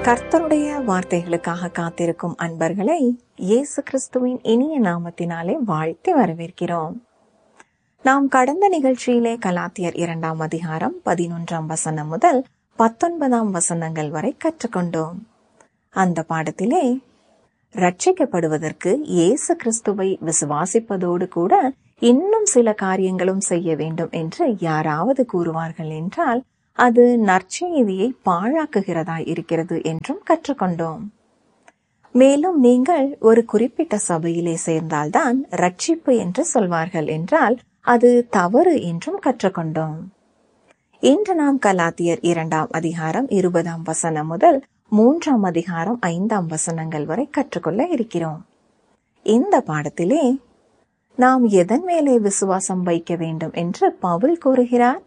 கர்த்தருடைய வார்த்தைகளுக்காக காத்திருக்கும் அன்பர்களை இயேசு கிறிஸ்துவின் இனிய நாமத்தினாலே வாழ்த்தி வரவேற்கிறோம் நாம் கடந்த நிகழ்ச்சியிலே கலாத்தியர் இரண்டாம் அதிகாரம் பதினொன்றாம் வசனம் முதல் பத்தொன்பதாம் வசனங்கள் வரை கற்றுக்கொண்டோம் அந்த பாடத்திலே ரட்சிக்கப்படுவதற்கு இயேசு கிறிஸ்துவை விசுவாசிப்பதோடு கூட இன்னும் சில காரியங்களும் செய்ய வேண்டும் என்று யாராவது கூறுவார்கள் என்றால் அது நற்செய்தியை பாழாக்குகிறதாய் இருக்கிறது என்றும் கற்றுக்கொண்டோம் மேலும் நீங்கள் ஒரு குறிப்பிட்ட சபையிலே சேர்ந்தால்தான் ரட்சிப்பு என்று சொல்வார்கள் என்றால் அது தவறு என்றும் கற்றுக்கொண்டோம் இன்று நாம் கலாத்தியர் இரண்டாம் அதிகாரம் இருபதாம் வசனம் முதல் மூன்றாம் அதிகாரம் ஐந்தாம் வசனங்கள் வரை கற்றுக்கொள்ள இருக்கிறோம் இந்த பாடத்திலே நாம் எதன் மேலே விசுவாசம் வைக்க வேண்டும் என்று பவுல் கூறுகிறார்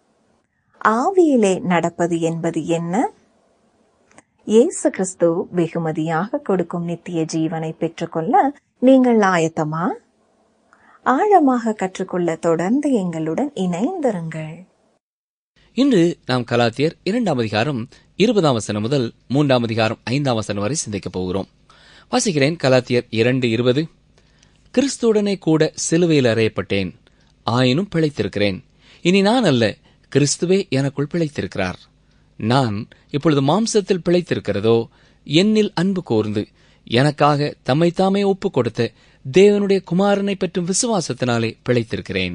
ஆவியிலே நடப்பது என்பது என்ன இயேசு கிறிஸ்து வெகுமதியாக கொடுக்கும் நித்திய ஜீவனை பெற்றுக்கொள்ள நீங்கள் ஆயத்தமா ஆழமாக கற்றுக்கொள்ள தொடர்ந்து எங்களுடன் இணைந்திருங்கள் இன்று நாம் கலாத்தியர் இரண்டாம் அதிகாரம் இருபதாம் வசனம் முதல் மூன்றாம் அதிகாரம் ஐந்தாம் வசனம் வரை சிந்திக்கப் போகிறோம் வாசிக்கிறேன் கலாத்தியர் இரண்டு இருபது கிறிஸ்துவுடனே கூட சிலுவையில் அறையப்பட்டேன் ஆயினும் பிழைத்திருக்கிறேன் இனி நான் அல்ல கிறிஸ்துவே எனக்குள் பிழைத்திருக்கிறார் நான் இப்பொழுது மாம்சத்தில் பிழைத்திருக்கிறதோ என்னில் அன்பு கூர்ந்து எனக்காக தம்மைத்தாமே ஒப்புக் கொடுத்த தேவனுடைய குமாரனை பற்றும் விசுவாசத்தினாலே பிழைத்திருக்கிறேன்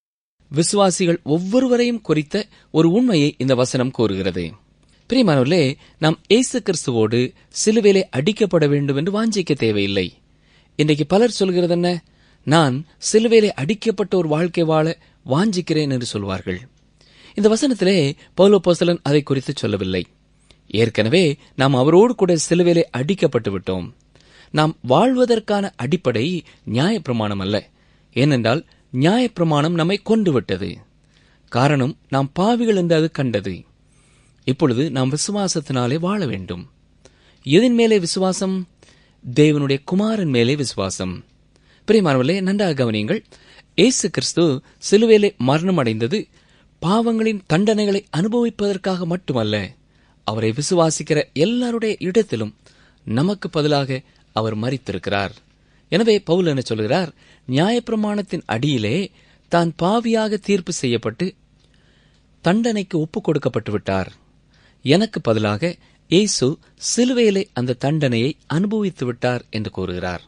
விசுவாசிகள் ஒவ்வொருவரையும் குறித்த ஒரு உண்மையை இந்த வசனம் கூறுகிறது பிரியமானவர்களே நாம் ஏசு கிறிஸ்துவோடு சிலுவையிலே அடிக்கப்பட வேண்டும் என்று வாஞ்சிக்க தேவையில்லை இன்றைக்கு பலர் சொல்கிறது என்ன நான் சிலுவையிலே அடிக்கப்பட்ட ஒரு வாழ்க்கை வாழ வாஞ்சிக்கிறேன் என்று சொல்வார்கள் இந்த வசனத்திலே பௌலோபோசலன் அதை குறித்து சொல்லவில்லை ஏற்கனவே நாம் அவரோடு கூட சிலுவையிலே அடிக்கப்பட்டு விட்டோம் நாம் வாழ்வதற்கான அடிப்படை நியாயப்பிரமாணம் அல்ல ஏனென்றால் நியாயப்பிரமாணம் நம்மை கொண்டு விட்டது காரணம் நாம் பாவிகள் என்று அது கண்டது இப்பொழுது நாம் விசுவாசத்தினாலே வாழ வேண்டும் எதன் மேலே விசுவாசம் தேவனுடைய குமாரன் மேலே விசுவாசம் பிரியமானவர்களே நன்றாக கவனியுங்கள் இயேசு கிறிஸ்து சிலுவையிலே மரணம் அடைந்தது பாவங்களின் தண்டனைகளை அனுபவிப்பதற்காக மட்டுமல்ல அவரை விசுவாசிக்கிற எல்லாருடைய இடத்திலும் நமக்கு பதிலாக அவர் மறித்திருக்கிறார் எனவே பவுல் என்ன சொல்கிறார் நியாயப்பிரமாணத்தின் அடியிலே தான் பாவியாக தீர்ப்பு செய்யப்பட்டு தண்டனைக்கு ஒப்புக் கொடுக்கப்பட்டு விட்டார் எனக்கு பதிலாக இயேசு சிலுவையிலே அந்த தண்டனையை அனுபவித்து விட்டார் என்று கூறுகிறார்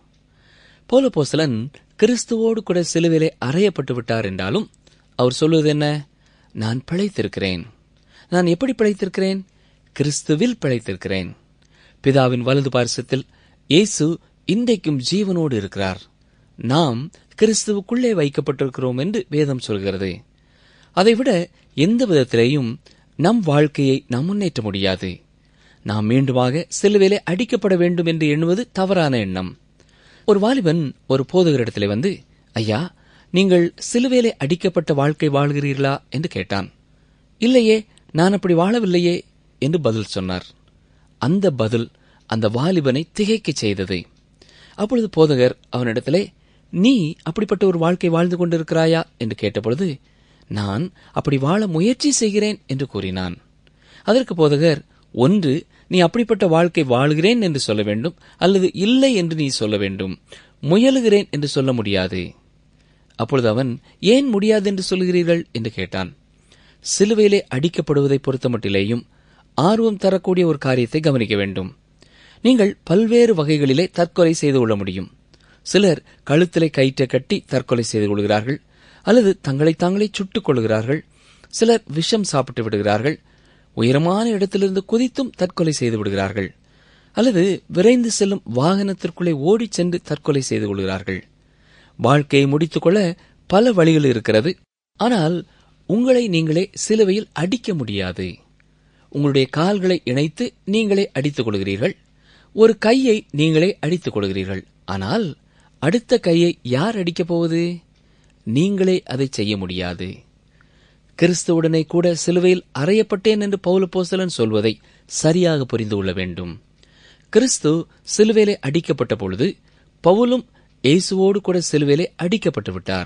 போலபோசலன் கிறிஸ்துவோடு கூட சிலுவையிலே அறையப்பட்டு விட்டார் என்றாலும் அவர் சொல்வது என்ன நான் பிழைத்திருக்கிறேன் நான் எப்படி பிழைத்திருக்கிறேன் கிறிஸ்துவில் பிழைத்திருக்கிறேன் பிதாவின் வலது பார்சத்தில் இயேசு இன்றைக்கும் ஜீவனோடு இருக்கிறார் நாம் கிறிஸ்துவுக்குள்ளே வைக்கப்பட்டிருக்கிறோம் என்று வேதம் சொல்கிறது அதைவிட எந்த விதத்திலேயும் நம் வாழ்க்கையை நாம் முன்னேற்ற முடியாது நாம் மீண்டுமாக சிலுவையிலே அடிக்கப்பட வேண்டும் என்று எண்ணுவது தவறான எண்ணம் ஒரு வாலிபன் ஒரு போதகரிடத்திலே வந்து ஐயா நீங்கள் சிலுவையிலே அடிக்கப்பட்ட வாழ்க்கை வாழ்கிறீர்களா என்று கேட்டான் இல்லையே நான் அப்படி வாழவில்லையே என்று பதில் சொன்னார் அந்த பதில் அந்த வாலிபனை திகைக்கச் செய்தது அப்பொழுது போதகர் அவனிடத்திலே நீ அப்படிப்பட்ட ஒரு வாழ்க்கை வாழ்ந்து கொண்டிருக்கிறாயா என்று கேட்டபொழுது நான் அப்படி வாழ முயற்சி செய்கிறேன் என்று கூறினான் அதற்கு போதகர் ஒன்று நீ அப்படிப்பட்ட வாழ்க்கை வாழ்கிறேன் என்று சொல்ல வேண்டும் அல்லது இல்லை என்று நீ சொல்ல வேண்டும் முயலுகிறேன் என்று சொல்ல முடியாது அப்பொழுது அவன் ஏன் முடியாது என்று சொல்கிறீர்கள் என்று கேட்டான் சிலுவையிலே அடிக்கப்படுவதை பொறுத்தமட்டிலேயும் ஆர்வம் தரக்கூடிய ஒரு காரியத்தை கவனிக்க வேண்டும் நீங்கள் பல்வேறு வகைகளிலே தற்கொலை செய்து கொள்ள முடியும் சிலர் கழுத்திலே கயிற்றை கட்டி தற்கொலை செய்து கொள்கிறார்கள் அல்லது தங்களை தாங்களே சுட்டுக் கொள்கிறார்கள் சிலர் விஷம் சாப்பிட்டு விடுகிறார்கள் உயரமான இடத்திலிருந்து குதித்தும் தற்கொலை செய்து விடுகிறார்கள் அல்லது விரைந்து செல்லும் வாகனத்திற்குள்ளே ஓடிச் சென்று தற்கொலை செய்து கொள்கிறார்கள் வாழ்க்கையை முடித்துக்கொள்ள பல வழிகள் இருக்கிறது ஆனால் உங்களை நீங்களே சிலுவையில் அடிக்க முடியாது உங்களுடைய கால்களை இணைத்து நீங்களே அடித்துக் கொள்கிறீர்கள் ஒரு கையை நீங்களே அடித்துக் கொள்கிறீர்கள் ஆனால் அடுத்த கையை யார் அடிக்கப் போவது நீங்களே அதை செய்ய முடியாது கிறிஸ்துவுடனே கூட சிலுவையில் அறையப்பட்டேன் என்று பௌலப்போஸ்தலன் சொல்வதை சரியாக புரிந்து கொள்ள வேண்டும் கிறிஸ்து சிலுவையிலே அடிக்கப்பட்ட பொழுது பவுலும் இயேசுவோடு கூட சிலுவையிலே அடிக்கப்பட்டு விட்டார்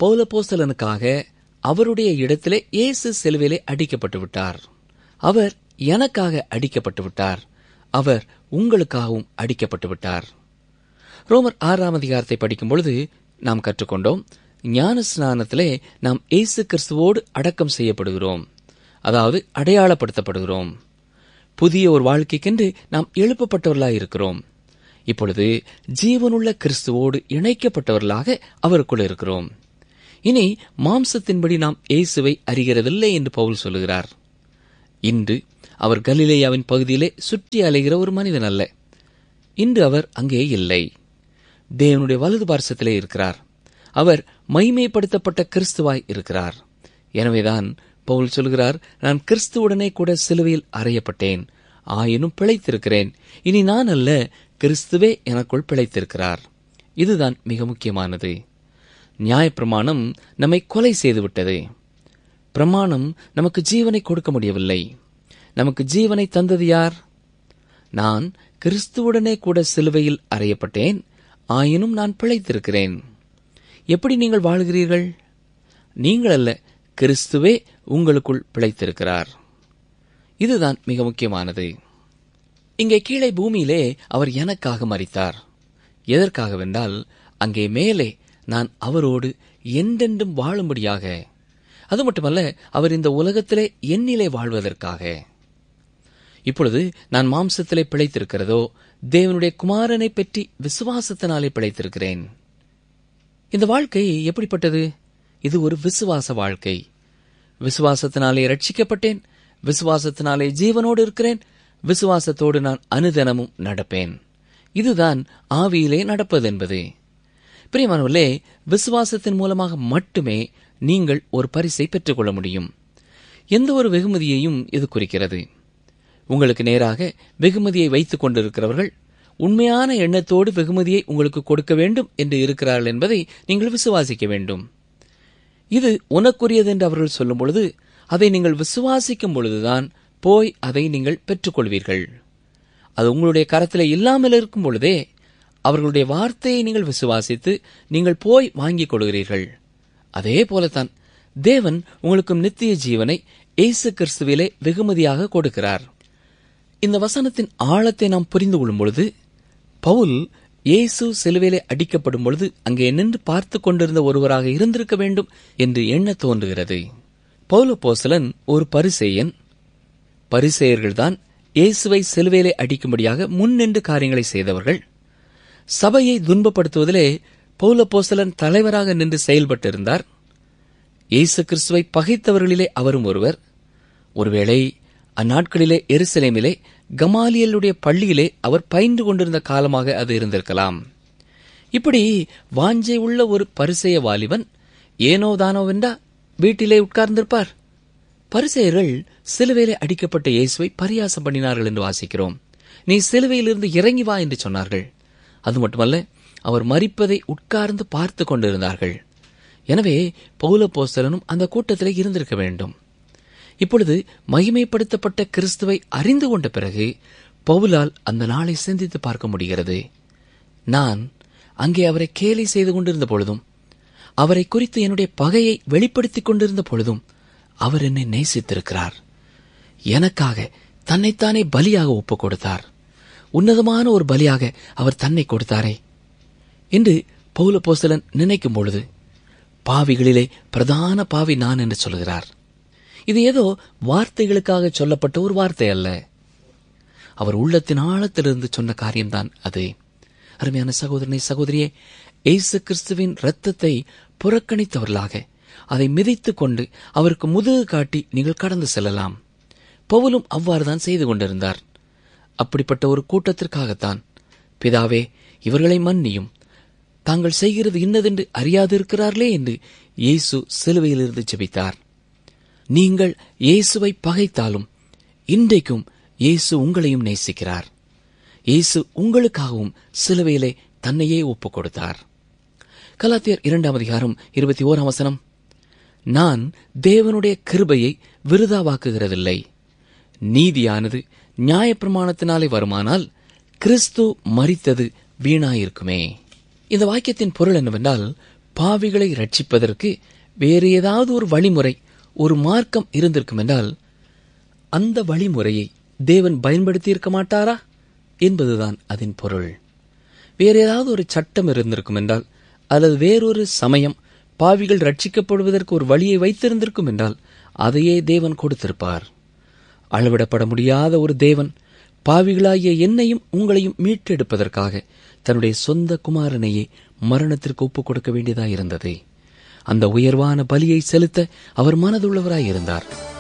பௌலப்போஸ்தலனுக்காக அவருடைய இடத்திலே இயேசு சிலுவையிலே அடிக்கப்பட்டு விட்டார் அவர் எனக்காக அடிக்கப்பட்டு விட்டார் அவர் உங்களுக்காகவும் அடிக்கப்பட்டு விட்டார் ரோமர் ஆறாம் அதிகாரத்தை படிக்கும் பொழுது நாம் கற்றுக்கொண்டோம் ஞான ஸ்நானத்திலே நாம் இயேசு கிறிஸ்துவோடு அடக்கம் செய்யப்படுகிறோம் அதாவது அடையாளப்படுத்தப்படுகிறோம் புதிய ஒரு வாழ்க்கைக்கென்று நாம் எழுப்பப்பட்டவர்களாய் இருக்கிறோம் இப்பொழுது ஜீவனுள்ள கிறிஸ்துவோடு இணைக்கப்பட்டவர்களாக அவருக்குள் இருக்கிறோம் இனி மாம்சத்தின்படி நாம் இயேசுவை அறிகிறதில்லை என்று பவுல் சொல்லுகிறார் இன்று அவர் கலிலேயாவின் பகுதியிலே சுற்றி அலைகிற ஒரு மனிதன் அல்ல இன்று அவர் அங்கே இல்லை தேவனுடைய வலது பார்சத்திலே இருக்கிறார் அவர் மைமைப்படுத்தப்பட்ட கிறிஸ்துவாய் இருக்கிறார் எனவேதான் பவுல் சொல்கிறார் நான் கிறிஸ்துவுடனே கூட சிலுவையில் அறையப்பட்டேன் ஆயினும் பிழைத்திருக்கிறேன் இனி நான் அல்ல கிறிஸ்துவே எனக்குள் பிழைத்திருக்கிறார் இதுதான் மிக முக்கியமானது நியாயப்பிரமாணம் நம்மை கொலை செய்துவிட்டது பிரமாணம் நமக்கு ஜீவனை கொடுக்க முடியவில்லை நமக்கு ஜீவனை தந்தது யார் நான் கிறிஸ்துவுடனே கூட சிலுவையில் அறையப்பட்டேன் ஆயினும் நான் பிழைத்திருக்கிறேன் எப்படி நீங்கள் வாழ்கிறீர்கள் நீங்கள் அல்ல கிறிஸ்துவே உங்களுக்குள் பிழைத்திருக்கிறார் இதுதான் மிக முக்கியமானது இங்கே கீழே பூமியிலே அவர் எனக்காக மறித்தார் எதற்காகவென்றால் அங்கே மேலே நான் அவரோடு என்றென்றும் வாழும்படியாக அது மட்டுமல்ல அவர் இந்த உலகத்திலே என்னிலே வாழ்வதற்காக இப்பொழுது நான் மாம்சத்திலே பிழைத்திருக்கிறதோ தேவனுடைய குமாரனை பற்றி விசுவாசத்தினாலே பிழைத்திருக்கிறேன் இந்த வாழ்க்கை எப்படிப்பட்டது இது ஒரு விசுவாச வாழ்க்கை விசுவாசத்தினாலே ரட்சிக்கப்பட்டேன் விசுவாசத்தினாலே ஜீவனோடு இருக்கிறேன் விசுவாசத்தோடு நான் அனுதினமும் நடப்பேன் இதுதான் ஆவியிலே நடப்பது என்பது பிரியமானவர்களே விசுவாசத்தின் மூலமாக மட்டுமே நீங்கள் ஒரு பரிசை பெற்றுக்கொள்ள முடியும் எந்த ஒரு வெகுமதியையும் இது குறிக்கிறது உங்களுக்கு நேராக வெகுமதியை வைத்துக் கொண்டிருக்கிறவர்கள் உண்மையான எண்ணத்தோடு வெகுமதியை உங்களுக்கு கொடுக்க வேண்டும் என்று இருக்கிறார்கள் என்பதை நீங்கள் விசுவாசிக்க வேண்டும் இது உனக்குரியது என்று அவர்கள் சொல்லும் பொழுது அதை நீங்கள் விசுவாசிக்கும் பொழுதுதான் போய் அதை நீங்கள் பெற்றுக்கொள்வீர்கள் அது உங்களுடைய கரத்தில் இல்லாமல் இருக்கும் பொழுதே அவர்களுடைய வார்த்தையை நீங்கள் விசுவாசித்து நீங்கள் போய் வாங்கிக் கொள்கிறீர்கள் அதே போலத்தான் தேவன் உங்களுக்கு நித்திய ஜீவனை இயேசு கிறிஸ்துவிலே வெகுமதியாக கொடுக்கிறார் இந்த வசனத்தின் ஆழத்தை நாம் புரிந்து கொள்ளும் பொழுது பவுல் இயேசு சிலுவையிலே அடிக்கப்படும் பொழுது அங்கே நின்று பார்த்து கொண்டிருந்த ஒருவராக இருந்திருக்க வேண்டும் என்று எண்ண தோன்றுகிறது பௌலப்போசலன் ஒரு பரிசேயன் பரிசேயர்கள்தான் இயேசுவை சிலுவையிலே அடிக்கும்படியாக முன் நின்று காரியங்களை செய்தவர்கள் சபையை துன்பப்படுத்துவதிலே பௌலப்போசலன் தலைவராக நின்று செயல்பட்டிருந்தார் இயேசு கிறிஸ்துவை பகைத்தவர்களிலே அவரும் ஒருவர் ஒருவேளை அந்நாட்களிலே எருசலேமிலே கமாலியலுடைய பள்ளியிலே அவர் பயின்று கொண்டிருந்த காலமாக அது இருந்திருக்கலாம் இப்படி வாஞ்சை உள்ள ஒரு பரிசெய வாலிபன் ஏனோ தானோவென்றா வீட்டிலே உட்கார்ந்திருப்பார் பரிசெயர்கள் சிலுவையிலே அடிக்கப்பட்ட இயேசுவை பரியாசம் பண்ணினார்கள் என்று வாசிக்கிறோம் நீ சிலுவையிலிருந்து இறங்கி வா என்று சொன்னார்கள் அது மட்டுமல்ல அவர் மறிப்பதை உட்கார்ந்து பார்த்து கொண்டிருந்தார்கள் எனவே பௌல போஸ்தலனும் அந்த கூட்டத்திலே இருந்திருக்க வேண்டும் இப்பொழுது மகிமைப்படுத்தப்பட்ட கிறிஸ்துவை அறிந்து கொண்ட பிறகு பவுலால் அந்த நாளை சிந்தித்து பார்க்க முடிகிறது நான் அங்கே அவரை கேலி செய்து கொண்டிருந்த பொழுதும் அவரை குறித்து என்னுடைய பகையை வெளிப்படுத்திக் கொண்டிருந்த பொழுதும் அவர் என்னை நேசித்திருக்கிறார் எனக்காக தன்னைத்தானே பலியாக ஒப்புக் கொடுத்தார் உன்னதமான ஒரு பலியாக அவர் தன்னை கொடுத்தாரே என்று பௌல போஸ்தலன் நினைக்கும் பொழுது பாவிகளிலே பிரதான பாவி நான் என்று சொல்கிறார் இது ஏதோ வார்த்தைகளுக்காக சொல்லப்பட்ட ஒரு வார்த்தை அல்ல அவர் உள்ளத்தின் ஆழத்திலிருந்து சொன்ன காரியம்தான் அது அருமையான சகோதரனை சகோதரியே இயேசு கிறிஸ்துவின் இரத்தத்தை புறக்கணித்தவர்களாக அதை மிதித்துக் கொண்டு அவருக்கு முதுகு காட்டி நீங்கள் கடந்து செல்லலாம் பவுலும் அவ்வாறுதான் செய்து கொண்டிருந்தார் அப்படிப்பட்ட ஒரு கூட்டத்திற்காகத்தான் பிதாவே இவர்களை மன்னியும் தாங்கள் செய்கிறது இன்னதென்று அறியாதிருக்கிறார்களே என்று இயேசு சிலுவையிலிருந்து ஜெபித்தார் நீங்கள் இயேசுவை பகைத்தாலும் இன்றைக்கும் இயேசு உங்களையும் நேசிக்கிறார் இயேசு உங்களுக்காகவும் சிலுவையிலே தன்னையே ஒப்புக் கொடுத்தார் கலாத்தியர் இரண்டாம் அதிகாரம் இருபத்தி ஓராம் வசனம் நான் தேவனுடைய கிருபையை விருதாவாக்குகிறதில்லை நீதியானது நியாயப்பிரமாணத்தினாலே வருமானால் கிறிஸ்து மறித்தது வீணாயிருக்குமே இந்த வாக்கியத்தின் பொருள் என்னவென்றால் பாவிகளை ரட்சிப்பதற்கு வேறு ஏதாவது ஒரு வழிமுறை ஒரு மார்க்கம் இருந்திருக்கும் என்றால் அந்த வழிமுறையை தேவன் பயன்படுத்தியிருக்க மாட்டாரா என்பதுதான் அதன் பொருள் வேற ஏதாவது ஒரு சட்டம் இருந்திருக்கும் என்றால் அல்லது வேறொரு சமயம் பாவிகள் ரட்சிக்கப்படுவதற்கு ஒரு வழியை வைத்திருந்திருக்கும் என்றால் அதையே தேவன் கொடுத்திருப்பார் அளவிடப்பட முடியாத ஒரு தேவன் பாவிகளாகிய என்னையும் உங்களையும் மீட்டெடுப்பதற்காக தன்னுடைய சொந்த குமாரனையே மரணத்திற்கு ஒப்புக் கொடுக்க வேண்டியதாயிருந்தது அந்த உயர்வான பலியை செலுத்த அவர் மனதுள்ளவராயிருந்தார்